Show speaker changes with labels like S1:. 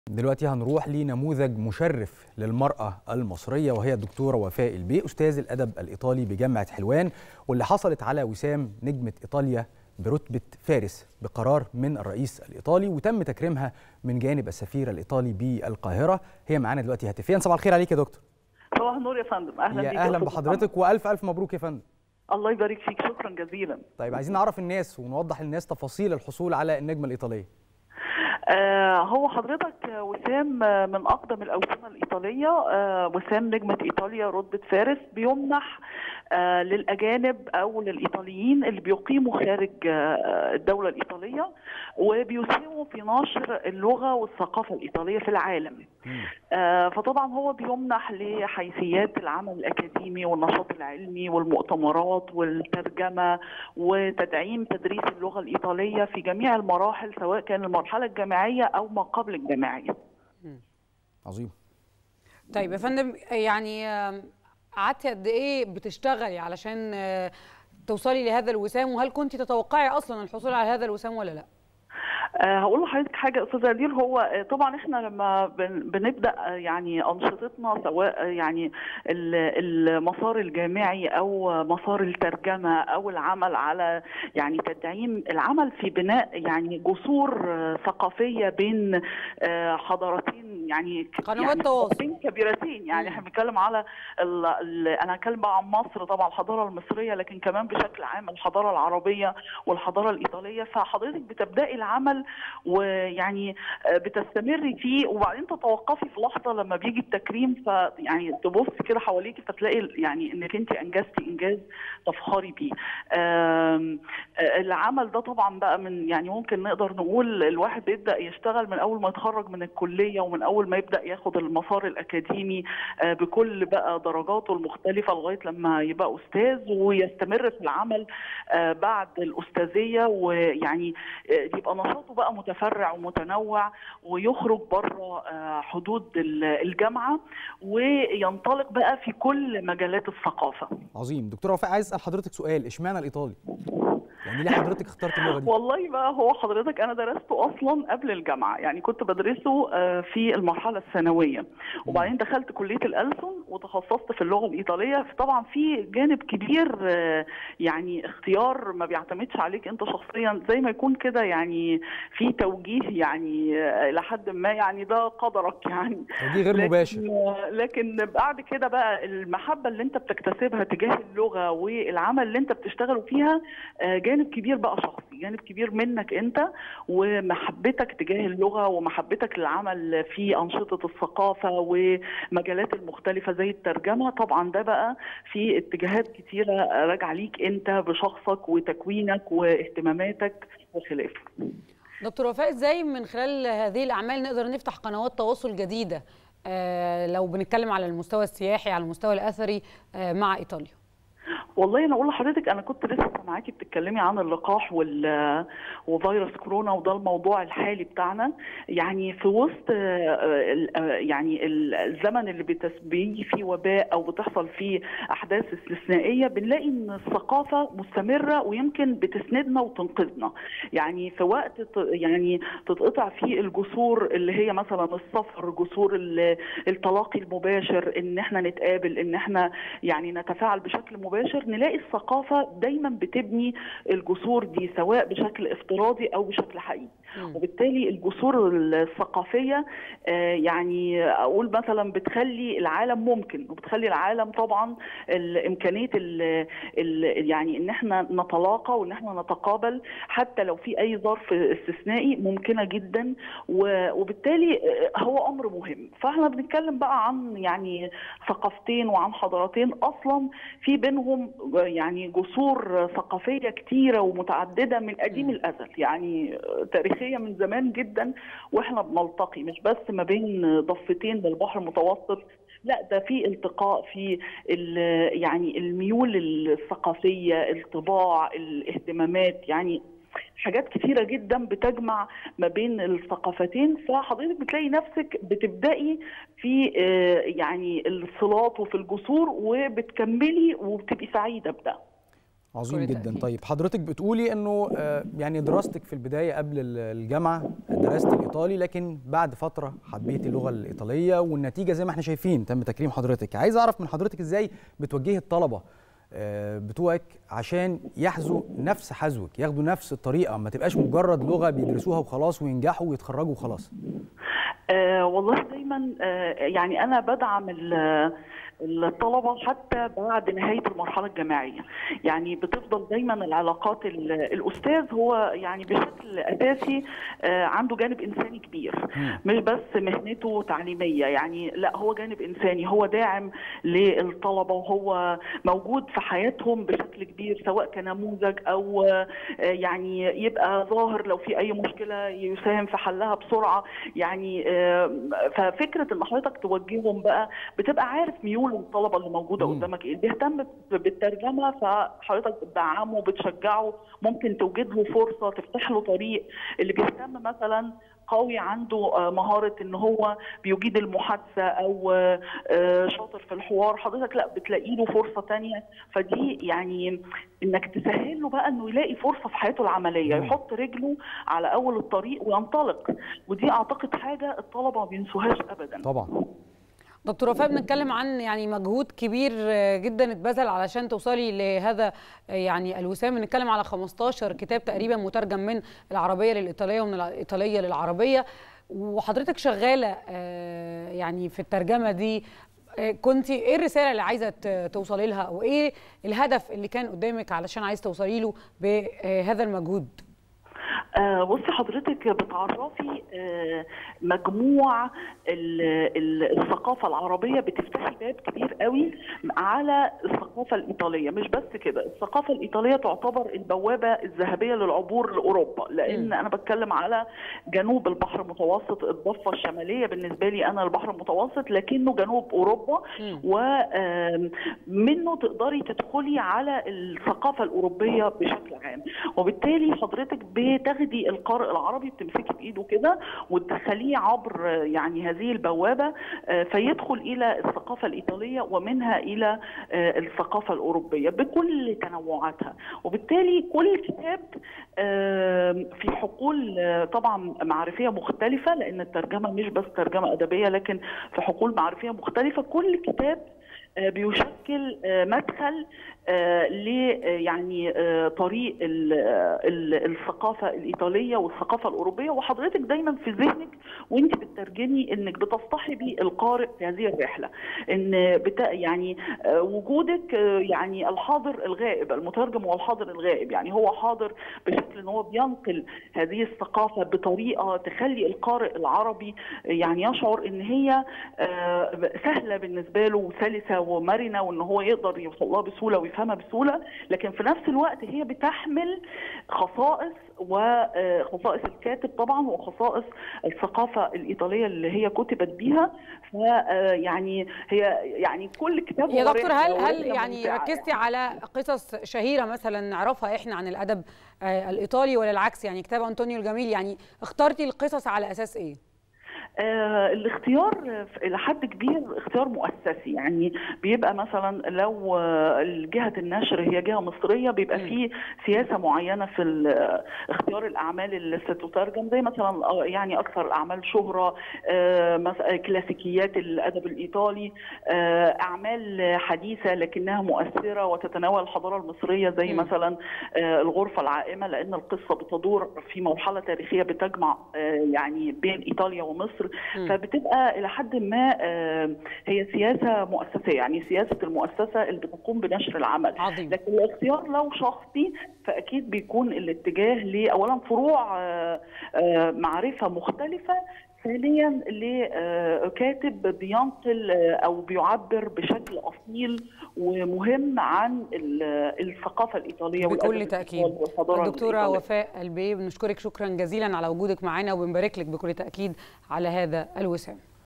S1: دلوقتي هنروح لنموذج مشرف للمرأة المصرية وهي الدكتورة وفاء البي أستاذ الأدب الإيطالي بجامعة حلوان واللي حصلت على وسام نجمة إيطاليا برتبة فارس بقرار من الرئيس الإيطالي وتم تكريمها من جانب السفير الإيطالي بالقاهرة هي معانا دلوقتي هاتفيا صباح الخير عليك يا دكتور
S2: صباح النور يا فندم اهلا بيك
S1: يا أهلا
S2: أستاذ
S1: بحضرتك وألف ألف مبروك يا فندم
S2: محمد. الله يبارك فيك شكرا جزيلا
S1: طيب عايزين نعرف الناس ونوضح للناس تفاصيل الحصول على النجمة الإيطالية
S2: آه هو حضرتك وسام آه، من اقدم الاوسمه الايطاليه آه وسام نجمه ايطاليا رتبه فارس بيمنح آه للاجانب او للايطاليين اللي بيقيموا خارج آه الدوله الايطاليه وبيساهموا في نشر اللغه والثقافه الايطاليه في العالم. آه فطبعا هو بيمنح لحيثيات العمل الاكاديمي والنشاط العلمي والمؤتمرات والترجمه وتدعيم تدريس اللغه الايطاليه في جميع المراحل سواء كان المرحله الجامعيه او ما قبل الجامعيه.
S1: عظيم
S3: طيب يا فندم يعني آم، قعدتي قد ايه بتشتغلي علشان آه، توصلي لهذا الوسام وهل كنت تتوقعي اصلا الحصول على هذا الوسام ولا لا؟
S2: آه، هقول لحضرتك حاجه يا استاذه دير هو آه، طبعا احنا لما بن- بنبدا آه، يعني انشطتنا سواء آه، يعني ال- المسار الجامعي او مسار الترجمه او العمل على يعني تدعيم العمل في بناء يعني جسور آه، ثقافيه بين آه، حضارتين يعني ك-
S3: قنوات
S2: يعني
S3: تواصل.
S2: حضارتين كبيرتين يعني احنا بنتكلم على ال ال انا هتكلم بقى عن مصر طبعا الحضاره المصريه لكن كمان بشكل عام الحضاره العربيه والحضاره الايطاليه فحضرتك بتبداي العمل ويعني آه، بتستمري فيه وبعدين تتوقفي في لحظه لما بيجي التكريم فيعني تبصي كده حواليكي فتلاقي يعني انك انت انجزتي انجاز تفخري بيه. آم، آه، العمل ده طبعا بقى من يعني ممكن نقدر نقول الواحد بيبدا يشتغل من اول ما يتخرج من الكليه ومن اول ما يبدا ياخد المسار الاكاديمي آه، بكل بقى درجاته المختلفه لغايه لما يبقى استاذ ويستمر في العمل آه، بعد الاستاذيه ويعني آه، يبقى نشاطه بقى متفرع ومتنوع ويخرج بره آه، حدود ال- الجامعه وينطلق بقى في كل مجالات الثقافه.
S1: عظيم دكتورة وفاء عايز أسأل حضرتك سؤال اشمعنى الإيطالي؟ يعني ليه حضرتك اخترت اللغة دي؟
S2: والله بقى هو حضرتك انا درسته اصلا قبل الجامعه يعني كنت بدرسه آه، في المرحله الثانويه وبعدين دخلت كليه الألسن وتخصصت في اللغه الايطاليه طبعا في جانب كبير آه، يعني اختيار ما بيعتمدش عليك انت شخصيا زي ما يكون كده يعني في توجيه يعني آه، لحد ما يعني ده قدرك يعني
S1: توجيه غير مباشر
S2: لكن, لكن بعد كده بقى المحبه اللي انت بتكتسبها تجاه اللغه والعمل اللي انت بتشتغله فيها آه، جانب كبير بقى شخصي جانب كبير منك انت ومحبتك تجاه اللغه ومحبتك للعمل في انشطه الثقافه ومجالات المختلفه زي الترجمه طبعا ده بقى في اتجاهات كتيره راجعه ليك انت بشخصك وتكوينك واهتماماتك وخلافه
S3: دكتور وفاء ازاي من خلال هذه الاعمال نقدر نفتح قنوات تواصل جديده آه، لو بنتكلم على المستوى السياحي على المستوى الاثري آه، مع ايطاليا؟
S2: والله انا اقول لحضرتك انا كنت لسه معاكي بتتكلمي عن اللقاح وال وفيروس كورونا وده الموضوع الحالي بتاعنا يعني في وسط آه، ال- آه، يعني ال- الزمن اللي بتس- بيجي فيه وباء او بتحصل فيه احداث استثنائيه بنلاقي ان الثقافه مستمره ويمكن بتسندنا وتنقذنا يعني في وقت ت- يعني تتقطع فيه الجسور اللي هي مثلا السفر جسور ال- التلاقي المباشر ان احنا نتقابل ان احنا يعني نتفاعل بشكل مباشر نلاقي الثقافه دايما بتبني الجسور دي سواء بشكل افتراضي او بشكل حقيقي
S3: مم.
S2: وبالتالي الجسور الثقافيه آه، يعني اقول مثلا بتخلي العالم ممكن وبتخلي العالم طبعا ال- امكانيه ال ال يعني ان احنا نتلاقى وان احنا نتقابل حتى لو في اي ظرف استثنائي ممكنه جدا و- وبالتالي آه، هو امر مهم فاحنا بنتكلم بقى عن يعني ثقافتين وعن حضارتين اصلا في بينهم يعني جسور ثقافيه كتيره ومتعدده من قديم
S3: مم.
S2: الازل يعني تاريخيه من زمان جدا واحنا بنلتقي مش بس ما بين ضفتين للبحر المتوسط لا ده في التقاء في ال- يعني الميول الثقافيه الطباع الاهتمامات يعني حاجات كتيرة جدا بتجمع ما بين الثقافتين فحضرتك بتلاقي نفسك بتبدأي في آه، يعني الصلات وفي الجسور وبتكملي وبتبقي سعيدة بده
S1: عظيم
S3: بكل
S1: جدا
S3: تأكيد.
S1: طيب حضرتك بتقولي انه آه، يعني دراستك في البدايه قبل ال- الجامعه درست الايطالي لكن بعد فتره حبيتي اللغه الايطاليه والنتيجه زي ما احنا شايفين تم تكريم حضرتك عايز اعرف من حضرتك ازاي بتوجهي الطلبه آه، بتوعك عشان يحذوا نفس حذوك ياخدوا نفس الطريقه ما تبقاش مجرد لغه بيدرسوها وخلاص وينجحوا ويتخرجوا وخلاص
S2: آه والله دايما آه يعني انا بدعم ال- الطلبه حتى بعد نهايه المرحله الجامعيه يعني بتفضل دايما العلاقات ال- الاستاذ هو يعني بشكل اساسي آه عنده جانب انساني كبير مش بس مهنته تعليميه يعني لا هو جانب انساني هو داعم للطلبه وهو موجود في حياتهم بشكل كبير سواء كنموذج او آه، يعني يبقى ظاهر لو في اي مشكله يساهم في حلها بسرعه يعني آه، ففكره ان حضرتك توجههم بقى بتبقى عارف ميول الطلبه اللي موجوده
S1: مم.
S2: قدامك ايه بيهتم بالترجمه فحضرتك بتدعمه بتشجعه ممكن توجد له فرصه تفتح له طريق اللي بيهتم مثلا قوي عنده آه، مهارة ان هو بيجيد المحادثة او آه، آه، شاطر في الحوار حضرتك لا بتلاقي له فرصة تانية فدي يعني انك تسهل له بقى انه يلاقي فرصة في حياته العملية
S1: مم.
S2: يحط رجله على اول الطريق وينطلق ودي اعتقد حاجة الطلبة ما بينسوهاش ابدا
S1: طبعا
S3: دكتور وفاء بنتكلم عن يعني مجهود كبير آه، جدا اتبذل علشان توصلي لهذا آه، يعني الوسام بنتكلم على 15 كتاب تقريبا مترجم من العربيه للايطاليه ومن الايطاليه للعربيه وحضرتك شغاله آه، يعني في الترجمه دي كنت ايه الرساله اللي عايزه ت- توصلي لها وايه الهدف اللي كان قدامك علشان عايز توصلي له بهذا المجهود
S2: آه بصي حضرتك بتعرفي آه مجموع ال- ال- الثقافة العربية بتفتحي باب كبير قوي على الثقافة الإيطالية مش بس كده الثقافة الإيطالية تعتبر البوابة الذهبية للعبور لأوروبا لأن
S3: مم.
S2: أنا بتكلم على جنوب البحر المتوسط الضفة الشمالية بالنسبة لي أنا البحر المتوسط لكنه جنوب أوروبا
S3: مم.
S2: ومنه تقدري تدخلي على الثقافة الأوروبية بشكل عام وبالتالي حضرتك بتاخدي القارئ العربي بتمسكي بإيده كده وتدخليه عبر آه، يعني هذه البوابة آه، فيدخل إلى الثقافة الإيطالية ومنها إلى آه، الثقافة الأوروبية بكل تنوعاتها وبالتالي كل كتاب آه، في حقول آه، طبعا معرفية مختلفة لأن الترجمة مش بس ترجمة أدبية لكن في حقول معرفية مختلفة كل كتاب آه، بيشكل آه، مدخل آه، ل آه، يعني آه، طريق ال- آه، ال- الثقافه الايطاليه والثقافه الاوروبيه وحضرتك دايما في ذهنك وانت بتترجمي انك بتصطحبي القارئ في هذه الرحله ان بتا يعني آه، وجودك آه، يعني الحاضر الغائب المترجم هو الحاضر الغائب يعني هو حاضر بشكل ان هو بينقل هذه الثقافه بطريقه تخلي القارئ العربي يعني يشعر ان هي آه، سهله بالنسبه له وسلسه ومرنه وان هو يقدر يوصل لها بسهوله ويفهمها بسهوله لكن في نفس الوقت هي بتحمل خصائص وخصائص الكاتب طبعا وخصائص الثقافه الايطاليه اللي هي كتبت بيها ف آه، يعني هي يعني كل كتاب
S3: يا
S2: هو
S3: دكتور
S2: رحلة
S3: هل هل
S2: ورحلة
S3: يعني
S2: ممتعة
S3: ركزتي على قصص شهيره مثلا نعرفها احنا عن الادب آه، الايطالي ولا العكس يعني كتاب انطونيو الجميل يعني اخترتي القصص على اساس ايه؟
S2: آه الاختيار في- إلى حد كبير اختيار مؤسسي يعني بيبقى مثلا لو آه، جهة النشر هي جهة مصرية بيبقى
S3: مم.
S2: في سياسة معينة في ال- اختيار الأعمال اللي ستترجم زي مثلا آه، يعني أكثر الأعمال شهرة آه، مس- آه، كلاسيكيات الأدب الإيطالي آه، أعمال حديثة لكنها مؤثرة وتتناول الحضارة المصرية زي
S3: مم.
S2: مثلا آه، الغرفة العائمة لأن القصة بتدور في مرحلة تاريخية بتجمع آه، يعني بين إيطاليا ومصر
S3: مم.
S2: فبتبقى إلى حد ما آه، هي سياسة مؤسسية يعني سياسة المؤسسة اللي بتقوم بنشر العمل
S3: عظيم
S2: لكن الاختيار لو شخصي فاكيد بيكون الاتجاه لاولا فروع آه، آه، معرفه مختلفه ثانيا لكاتب بينقل آه، او بيعبر بشكل اصيل ومهم عن ال- الثقافه الايطاليه
S3: بكل
S2: والأدب
S3: تأكيد.
S2: الإيطالي والحضاره
S3: الدكتورة
S2: الإيطالية.
S3: وفاء البي بنشكرك شكرا جزيلا على وجودك معنا وبنبارك لك بكل تأكيد على هذا الوسام